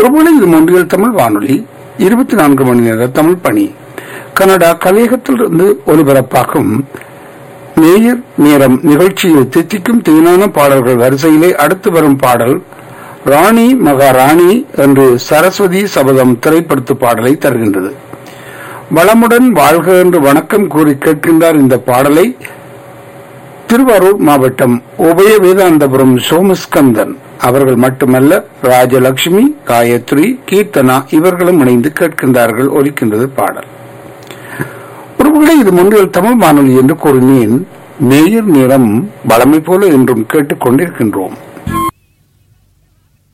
ஒருவேளை இது மொன்றியல் தமிழ் வானொலி இருபத்தி நான்கு மணி நேர தமிழ் பணி கனடா கலையகத்திலிருந்து ஒலிபரப்பாகும் நேயர் நேரம் நிகழ்ச்சியில் தித்திக்கும் தேனான பாடல்கள் வரிசையிலே அடுத்து வரும் பாடல் ராணி மகாராணி என்று சரஸ்வதி சபதம் திரைப்படுத்து பாடலை தருகின்றது வளமுடன் வாழ்க என்று வணக்கம் கூறி கேட்கின்றார் இந்த பாடலை திருவாரூர் மாவட்டம் உபய வேதாந்தபுரம் சோமஸ்கந்தன் அவர்கள் மட்டுமல்ல ராஜலட்சுமி காயத்ரி கீர்த்தனா இவர்களும் இணைந்து கேட்கின்றார்கள் ஒலிக்கின்றது பாடல் ஒருவேளை இது முன்னில் தமிழ் வானொலி என்று கூறினேன் நேயர் நேரம் வளமை போல என்றும் கேட்டுக் கொண்டிருக்கின்றோம்